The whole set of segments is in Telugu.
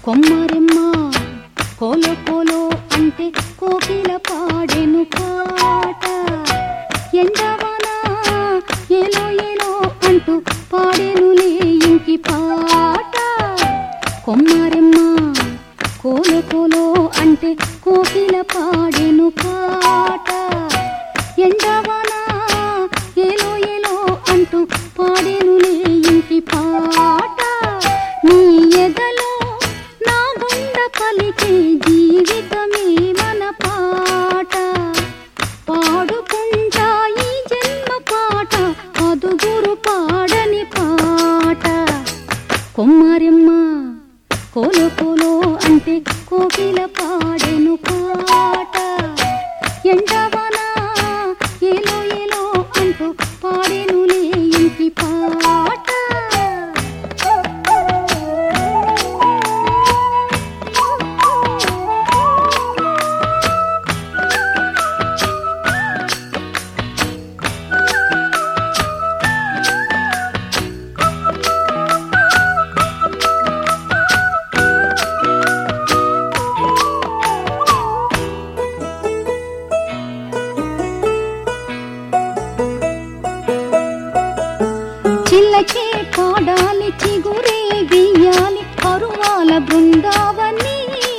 కొమ్మరెమ్మ కోలో కోలో అంటే కోకిల పాడెను పాట ఎండవన ఏలో ఏలో అంటూ పాడెనులే ఇంకి పాట కొమ్మరెమ్మ కోలో కోలో అంటే కోకిల పాడెను పాట ఎండవన ఏలో ఏలో అంటూ పాడెనులే ఇంకి పాట నీ ఎదలో నా గుండ పలికే జీవితమే మన పాట పాడుకుంటా ఈ జన్మ పాట పదుగురు పాడని పాట కొమ్మరెమ్మ కోలో కోలో అంటే కోకిల పాడెను పాట ఎండవన ఏలో ఏలో అంటూ పాడెనులే ఇంటి పాట చిల్లకే పాడాలి చిగురే వెయ్యాలి పరువాల బృందావని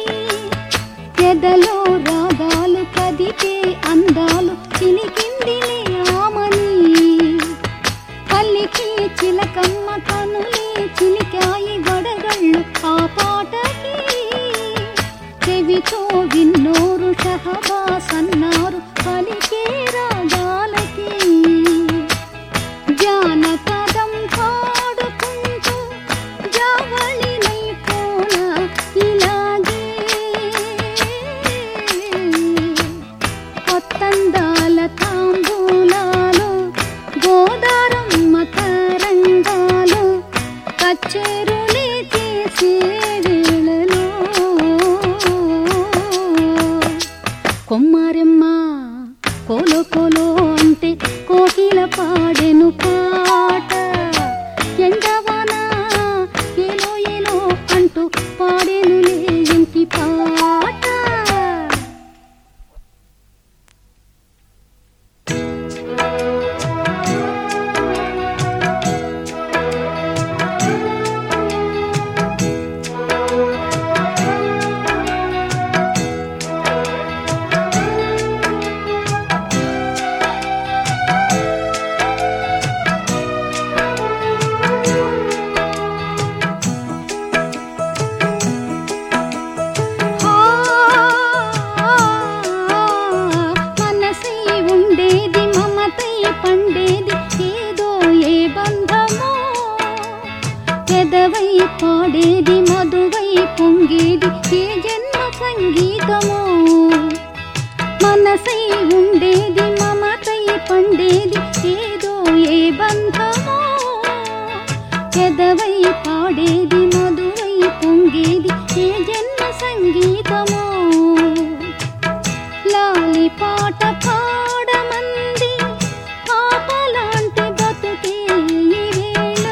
ఎదలో రాగాలు కదిపే అందాలు చిలికిందిలే ఆమని పల్లికి చిలకమ్మ కనులే చిలికాయి వడగళ్ళు ఆ పాటకి చెవితో విన్నోరు షహబాస్ అన్నారు పలికే రాగాలకి జానపదం పాడుకుంటూ జావళినై పోన ఇలాగే కొత్తందాల తాంబూలాలు గోదారమ్మ తరంగాలు కచ్చేరులే చేసే వేళలో కొమ్మారెమ్మ కోలో కోలో అంటే కోకిల పాడెను పాట ఎండవాన ఏలో ఏలో అంటూ పాడెనులే ఇంటి పాట మనసై ఉండేది మమతై పండేది ఏదో ఏ బంధమో పెదవై పాడేది మధువై పొంగేది ఏ జన్మ సంగీతమో మనసై ఉండేది మమతై పండేది ఏదో ఏ బంధమో పెదవై పాడేది మధువై పొంగేది ఏ జన్మ సంగీతమో లాలి పాట పాడమంది పాపలాంటి బతుకే ఈవేళ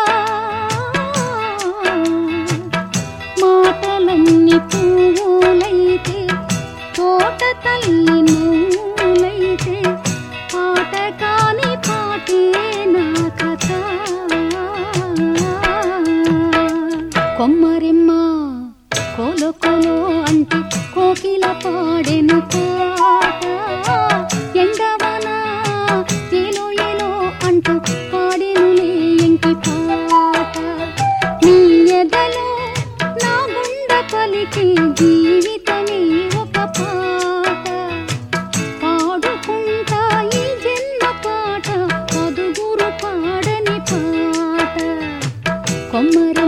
మాటలన్నీ పువ్వులైతే తోట తల్లి నూలైతే పాట కాని పాటే నా కథ కొమ్మరెమ్మ కోలో కోలో అంటే కోకిల పాడెను పాట ఎండవన ఏలో ఏలో అంటూ పాడెనులే ఎంకి పాట నీ ఎదలో నా గుండ పలికే జీవితమే ఒక పాట పాడుకుంటా ఈ జన్మ పాట పదుగురు పాడని పాట కొమ్మర